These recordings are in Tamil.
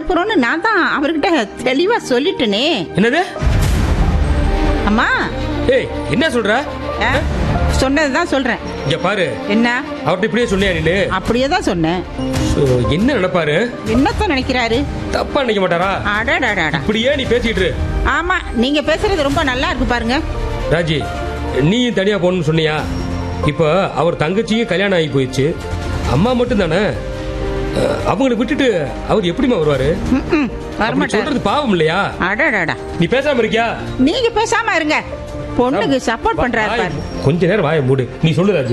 அனுப்புறோன்னு நான் தான் அவர்கிட்ட தெளிவா சொல்லிட்டேனே என்னது அம்மா ஏய் என்ன சொல்ற ஆ, சொன்னதுதான் சொல்றேன் இங்க பாரு என்ன அவர்கிட்ட இப்படியே சொன்னியா நீனு அப்படியே தான் சொன்னேன் சோ, என்ன நினைப்பாரு என்னத்தான் நினைக்கிறாரு தப்பா நினைக்க மாட்டாரா அடடாடாடா இப்படியே நீ பேசிக்கிட்டு இரு. ஆமா நீங்க பேசுறது ரொம்ப நல்லா இருக்கு பாருங்க ராஜி நீயும் தனியா போகணும்னு சொன்னியா இப்போ அவர் தங்கச்சியும் கல்யாணம் ஆகி போயிடுச்சு அம்மா மட்டும் தானே அவங்களை விட்டுட்டு அவர் எப்படிம்மா வருவாரு ம்ம், அப்படி வரமாட்டாரு சொல்றது பாவம் இல்லையா அடடாடா நீ பேசாம இருக்கியா நீங்க பேசாம இருங்க பொண்ணுக்கு சப்போர்ட் பண்றாரு வாய்- பாரு கொஞ்ச நேரம் வாய மூடு நீ சொல்லு ராஜி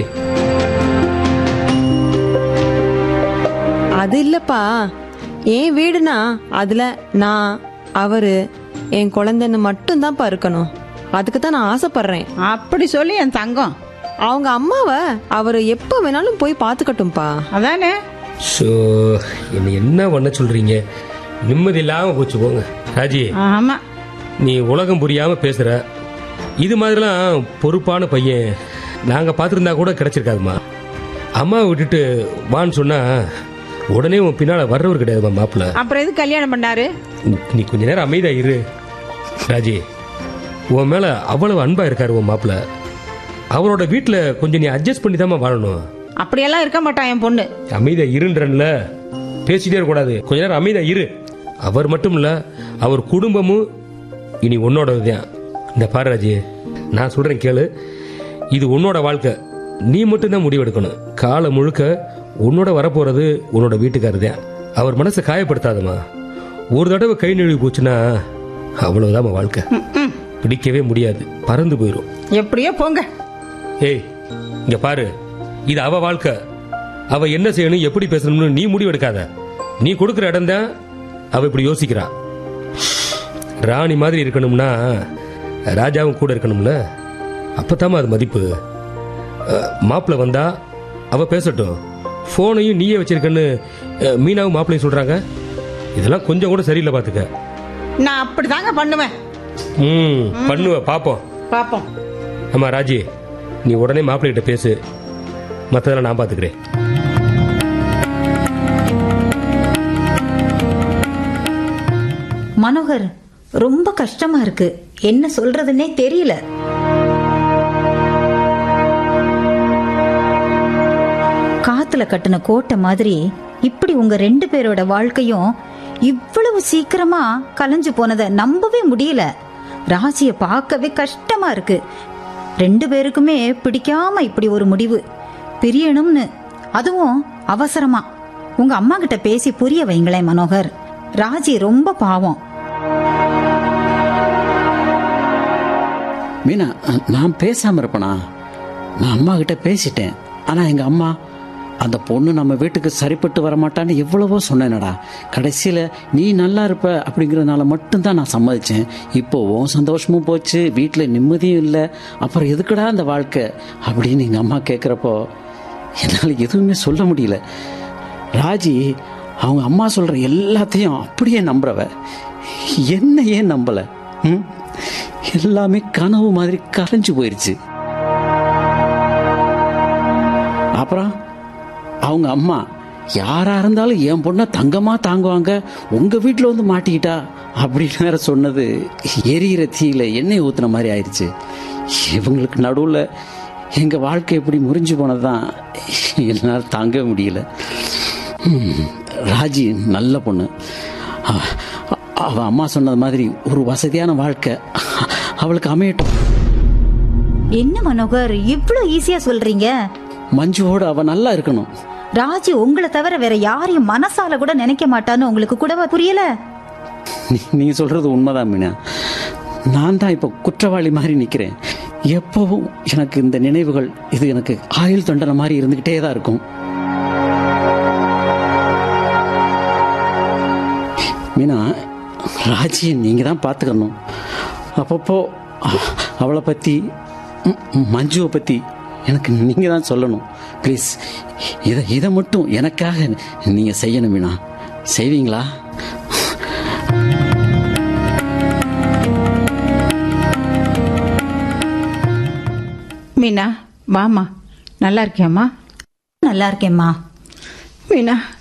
அது இல்லப்பா என் வீடுனா அதுல நான் அவரு என் குழந்தைன்னு மட்டும்தான்ப்பா இருக்கணும் அதுக்கு தான் நான் ஆசைப்படுறேன் அப்படி சொல்லி என் தங்கம் அவங்க அம்மாவை அவர் எப்போ வேணாலும் போய் பார்த்துக்கட்டும்ப்பா அதானே ஸோ என்ன என்ன பண்ண சொல்றீங்க நிம்மதி இல்லாம போச்சு போங்க ராஜி ஆமா நீ உலகம் புரியாம பேசுற இது மாதிரிலாம் பொறுப்பான பையன் நாங்க பார்த்துருந்தா கூட கிடைச்சிருக்காதுமா அம்மாவை விட்டுட்டு வான்னு சொன்னா உடனே உன் பின்னால வர்றவர் கிடையாதுமா மாப்பிள்ள அப்புறம் எது கல்யாணம் பண்ணாரு நீ கொஞ்ச நேரம் அமைதியா இரு ராஜி உன் மேல அவ்வளவு அன்பா இருக்காரு உன் மாப்பிள்ள அவரோட வீட்டுல கொஞ்சம் நீ அட்ஜஸ்ட் பண்ணி தான் வாழணும் அப்படியெல்லாம் இருக்க மாட்டான் என் பொண்ணு அமைதியா இருன்றன்ல பேசிட்டே இருக்கக்கூடாது கொஞ்ச நேரம் அமைதியா இரு அவர் மட்டும் இல்ல அவர் குடும்பமும் இனி உன்னோடது தான் இந்த பாரு ராஜி நான் சொல்றேன் கேளு இது உன்னோட வாழ்க்கை நீ மட்டும்தான் முடிவெடுக்கணும் காலை முழுக்க உன்னோட வரப்போறது உன்னோட வீட்டுக்காரர் தான் அவர் மனசை காயப்படுத்தாதம்மா ஒரு தடவை கை நழுவி போச்சுன்னா அவ்வளவுதான் வாழ்க்கை பிடிக்கவே முடியாது பறந்து போயிடும் எப்படியோ போங்க ஏய் இங்க பாரு இது அவ வாழ்க்கை அவ என்ன செய்யணும் எப்படி பேசணும்னு நீ முடிவெடுக்காத நீ கொடுக்கிற இடம் தான் அவ இப்படி யோசிக்கிறா ராணி மாதிரி இருக்கணும்னா ராஜாவும் கூட இருக்கணும்ல அப்பதாம்மா அது மதிப்பு மாப்பிள்ள வந்தா அவ பேசட்டும் போனையும் நீயே வச்சிருக்கன்னு அஹ், மீனாவும் மாப்பிள்ளையும் சொல்றாங்க இதெல்லாம் கொஞ்சம் கூட சரியில்லை பாத்துக்க நான் அப்படிதாங்க பண்ணுவேன் ம் பண்ணுவ பாப்போம் பாப்போம் ஆமா ராஜி நீ உடனே மாப்பிள்ளைகிட்ட பேசு மற்றதெல்லாம் நான் பாத்துக்கிறேன் மனோகர் ரொம்ப கஷ்டமா இருக்கு என்ன சொல்றதுன்னே தெரியல காத்துல கட்டின கோட்டை மாதிரி இப்படி உங்க ரெண்டு பேரோட வாழ்க்கையும் இவ்வளவு சீக்கிரமா கலைஞ்சு போனதை நம்பவே முடியல ராசிய பார்க்கவே கஷ்டமா இருக்கு ரெண்டு பேருக்குமே பிடிக்காம இப்படி ஒரு முடிவு பிரியணும்னு அதுவும் அவசரமா உங்க அம்மா கிட்ட பேசி புரிய வைங்களேன் மனோகர் ராஜி ரொம்ப பாவம் மீனா நான் பேசாம இருப்பேனா நான் அம்மா கிட்ட பேசிட்டேன் ஆனா எங்க அம்மா அந்த பொண்ணு நம்ம வீட்டுக்கு சரிப்பட்டு வரமாட்டான்னு எவ்வளவோ சொன்னேனடா கடைசியில நீ நல்லா இருப்ப அப்படிங்கறதுனால மட்டும்தான் நான் சம்மதிச்சேன் இப்போ உன் சந்தோஷமும் போச்சு வீட்டில் நிம்மதியும் இல்லை அப்புறம் எதுக்குடா அந்த வாழ்க்கை அப்படின்னு எங்க அம்மா கேட்குறப்போ என்னால் எதுவுமே சொல்ல முடியல ராஜி அவங்க அம்மா சொல்ற எல்லாத்தையும் அப்படியே நம்புறவ என்ன ஏன் நம்பல ம்? எல்லாமே கனவு மாதிரி கரைஞ்சு போயிருச்சு அப்புறம் அவங்க அம்மா யாரா இருந்தாலும் என் பொண்ணை தங்கமா தாங்குவாங்க உங்க வீட்டில் வந்து மாட்டிக்கிட்டா அப்படின்னு வேற சொன்னது எரியிற தீயில எண்ணெய் ஊத்துன மாதிரி ஆயிடுச்சு இவங்களுக்கு நடுவில் எங்க வாழ்க்கை எப்படி முறிஞ்சு போனதுதான் என்னால் தாங்க முடியல ம், ராஜி நல்ல பொண்ணு அவ- அவ அம்மா சொன்னது மாதிரி ஒரு வசதியான வாழ்க்கை அவளுக்கு அமையட்டும் என்ன மனோகர் இவ்ளோ ஈஸியா சொல்றீங்க மஞ்சுவோட அவ நல்லா இருக்கணும் ராஜி உங்களை தவிர வேற யாரையும் மனசால கூட நினைக்க மாட்டான்னு உங்களுக்கு கூடவா புரியல நீ- நீ சொல்றது உண்மைதான் மீனா நான் தான் இப்போ குற்றவாளி மாதிரி நிக்கிறேன் எப்பவும் எனக்கு இந்த நினைவுகள் இது எனக்கு ஆயுள் தண்டனை மாதிரி இருந்துகிட்டே தான் இருக்கும் மீனா ராஜியை நீங்க தான் பார்த்துக்கணும் அப்பப்போ அ- அவளை பத்தி ம், ம், மஞ்சுவை பத்தி எனக்கு நீங்க தான் சொல்லணும் ப்ளீஸ் இதை இதை மட்டும் எனக்காக நீங்க செய்யணும் மீனா செய்வீங்களா மீனா வாமா நல்லா இருக்கியாம்மா நல்லா இருக்கேம்மா மீனா